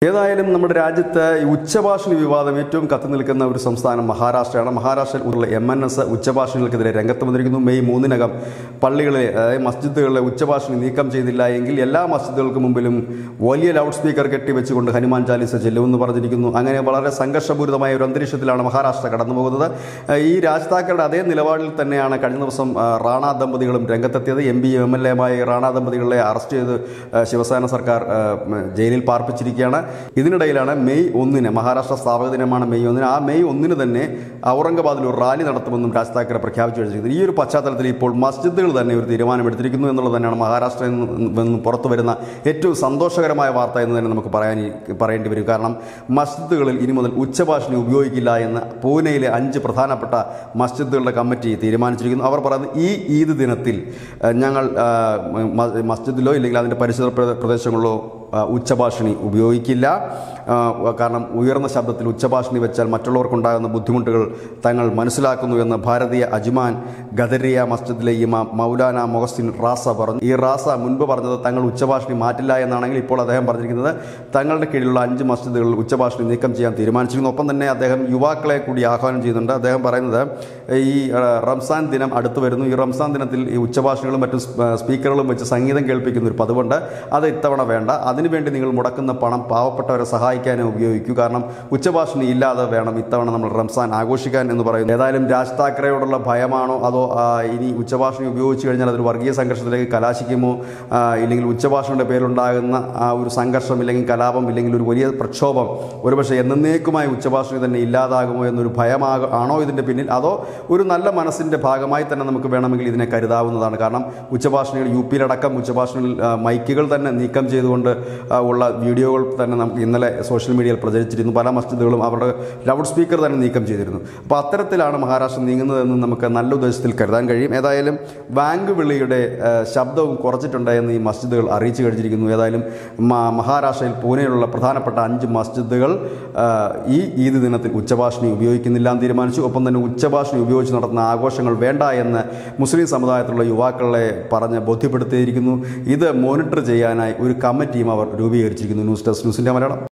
ഏതായാലും നമ്മുടെ രാജ്യത്ത് ഈ ഉച്ചഭാഷണി വിവാദം ഏറ്റവും കത്തി നിൽക്കുന്ന ഒരു സംസ്ഥാനം മഹാരാഷ്ട്രയാണ് മഹാരാഷ്ട്രയിൽ ഉള്ള എം എൻ എസ് ഉച്ചഭാഷണികൾക്കെതിരെ രംഗത്ത് വന്നിരിക്കുന്നു മെയ് മൂന്നിനകം പള്ളികളിലെ അതായത് മസ്ജിദുകളിലെ ഉച്ചഭാഷണി നീക്കം ചെയ്തില്ല എങ്കിൽ എല്ലാ മസ്ജിദുകൾക്ക് മുമ്പിലും വലിയ ലൗഡ് സ്പീക്കർ കെട്ടിവെച്ചുകൊണ്ട് ഹനുമാൻ ചാലിസ ചെല്ലുമെന്ന് പറഞ്ഞിരിക്കുന്നു അങ്ങനെ വളരെ സംഘർഷപൂരിതമായ ഒരു അന്തരീക്ഷത്തിലാണ് മഹാരാഷ്ട്ര കടന്നു പോകുന്നത് ഈ രാജ്താക്കളുടെ അതേ നിലപാടിൽ തന്നെയാണ് കഴിഞ്ഞ ദിവസം ആ, റാണ ദമ്പതികളും രംഗത്തെത്തിയത് എം പി എം എൽ എമായ റാണ ദമ്പതികളെ അറസ്റ്റ് ചെയ്ത് ആ, ശിവസേന സർക്കാർ ആ, ഉം, ജയിലിൽ പാർപ്പിച്ചിരിക്കുകയാണ് ഇതിനിടയിലാണ് മെയ് ഒന്നിന് മഹാരാഷ്ട്ര സ്ഥാപക ദിനമാണ് മെയ് ഒന്നിന് ആ മെയ് ഒന്നിന് തന്നെ ഔറംഗാബാദിൽ ഒരു റാലി നടത്തുമെന്നും രാജ് താക്കറെ പ്രഖ്യാപിച്ചു കഴിഞ്ഞിരിക്കുന്നത് ഈ ഒരു പശ്ചാത്തലത്തിൽ ഇപ്പോൾ മസ്ജിദുകൾ തന്നെ ഒരു തീരുമാനമെടുത്തിരിക്കുന്നു എന്നുള്ളത് തന്നെയാണ് മഹാരാഷ്ട്രയിൽ നിന്ന് പുറത്തു വരുന്ന ഏറ്റവും സന്തോഷകരമായ വാർത്ത എന്ന് തന്നെ നമുക്ക് പറയാൻ പറയേണ്ടി വരും കാരണം മസ്ജിദുകളിൽ ഇനി മുതൽ ഉച്ചഭാഷണി ഉപയോഗിക്കില്ല എന്ന് പൂനെയിലെ അഞ്ച് പ്രധാനപ്പെട്ട മസ്ജിദുകളുടെ കമ്മിറ്റി തീരുമാനിച്ചിരിക്കുന്നു അവർ പറയുന്നത് ഈ ഈദ് ദിനത്തിൽ ഏഹ്, ഞങ്ങൾ ആ, മ- മസ്ജിദിലോ ഇല്ലെങ്കിൽ അതിൻ്റെ പരിസര പ്ര- പ്രദേശങ്ങളിലോ ആ, ഉച്ചഭാഷണി ഉപയോഗിക്കില്ല ആ, കാരണം ഉയർന്ന ശബ്ദത്തിൽ ഉച്ചഭാഷണി വെച്ചാൽ മറ്റുള്ളവർക്കുണ്ടാകുന്ന ബുദ്ധിമുട്ടുകൾ തങ്ങൾ മനസ്സിലാക്കുന്നു എന്ന് ഭാരതീയ അജ്മാൻ ഗദരിയ മസ്ജിദിലെ ഇമാം മൗലാന മൊഹസിൻ റാസ പറഞ്ഞു ഈ റാസ മുൻപ് പറഞ്ഞത് തങ്ങൾ ഉച്ചഭാഷണി മാറ്റില്ല എന്നാണെങ്കിൽ ഇപ്പോൾ അദ്ദേഹം പറഞ്ഞിരിക്കുന്നത് തങ്ങളുടെ കീഴിലുള്ള അഞ്ച് മസ്ജിദുകളിൽ ഉച്ചഭാഷണി നീക്കം ചെയ്യാൻ തീരുമാനിച്ചിരിക്കുന്നു ഒപ്പം തന്നെ അദ്ദേഹം യുവാക്കളെ കൂടി ആഹ്വാനം ചെയ്യുന്നുണ്ട് അദ്ദേഹം പറയുന്നത് ഈ ആ, റംസാൻ ദിനം അടുത്ത് വരുന്നു ഈ റംസാൻ ദിനത്തിൽ ഈ ഉച്ചഭാഷണികളും മറ്റും സ്- സ്പീക്കറുകളും വെച്ച് സംഗീതം കേൾപ്പിക്കുന്ന ഒരു പതിവുണ്ട് അത് ഇത്തവണ വേണ്ട അതിനുവേണ്ടി നിങ്ങൾ മുടക്കുന്ന പണം പാവപ്പെട്ടവരെ സഹായിക്കാനേ ഉപയോഗിക്കൂ കാരണം ഉച്ചഭാഷണി ഇല്ലാതെ വേണം ഇത്തവണ നമ്മൾ റംസാൻ ആഘോഷിക്കാൻ എന്ന് പറയുന്നു ഏതായാലും രാജ് താക്കറയോടുള്ള ഭയമാണോ അതോ ആ, ഇനി ഉച്ചഭാഷണി ഉപയോഗിച്ച് കഴിഞ്ഞാൽ അതൊരു വർഗീയ സംഘർഷത്തിലേക്ക് കലാശിക്കുമോ ആ, ഇല്ലെങ്കിൽ ഉച്ചഭാഷണിയുടെ പേരിലുണ്ടാകുന്ന ആ ഒരു സംഘർഷം ഇല്ലെങ്കിൽ കലാപം ഇല്ലെങ്കിൽ ഒരു വലിയ പ്രക്ഷോഭം ഒരുപക്ഷെ എന്നേക്കുമായി ഉച്ചഭാഷണി തന്നെ ഇല്ലാതാകുമോ എന്നൊരു ഭയമാക ആണോ ഇതിൻ്റെ പിന്നിൽ അതോ ഒരു നല്ല മനസ്സിൻ്റെ ഭാഗമായി തന്നെ നമുക്ക് വേണമെങ്കിൽ ഇതിനെ കരുതാവുന്നതാണ് കാരണം ഉച്ചഭാഷണികൾ യു പിയിലടക്കം ഉച്ചഭാഷണിയിൽ ആ, മൈക്കുകൾ തന്നെ നീക്കം ചെയ്തുകൊണ്ട് ആ, ഉള്ള വീഡിയോകൾ തന്നെ നമുക്ക് ഇന്നലെ സോഷ്യൽ മീഡിയയിൽ പ്രചരിച്ചിരുന്നു പല മസ്ജിദുകളും അവരുടെ ലൗഡ് സ്പീക്കർ തന്നെ നീക്കം ചെയ്തിരുന്നു അപ്പോൾ അത്തരത്തിലാണ് മഹാരാഷ്ട്ര നീങ്ങുന്നതെന്ന് നമുക്ക് നല്ല ഉദ്ദേശത്തിൽ കരുതാൻ കഴിയും ഏതായാലും ബാങ്ക് വിളിയുടെ ആ, ശബ്ദവും കുറച്ചിട്ടുണ്ട് എന്ന് ഈ മസ്ജിദുകൾ അറിയിച്ചു കഴിഞ്ഞിരിക്കുന്നു ഏതായാലും മ- മഹാരാഷ്ട്രയിൽ പൂനെയിലുള്ള പ്രധാനപ്പെട്ട അഞ്ച് മസ്ജിദുകൾ ആ, ഈ ഈദ് ദിനത്തിൽ ഉച്ചഭാഷണി ഉപയോഗിക്കുന്നില്ല എന്ന് തീരുമാനിച്ചു ഒപ്പം തന്നെ ഉച്ചഭാഷണി ഉപയോഗിച്ച് നടത്തുന്ന ആഘോഷങ്ങൾ വേണ്ട എന്ന് മുസ്ലിം സമുദായത്തിലുള്ള യുവാക്കളെ പറഞ്ഞ് ബോധ്യപ്പെടുത്തിയിരിക്കുന്നു ഇത് മോണിറ്റർ ചെയ്യാനായി ഒരു കമ്മിറ്റിയും അവർ രൂപീകരിച്ചിരിക്കുന്നു ന്യൂസ് ഡെസ്ക് ന്യൂസിൻ്റെ മലയാളം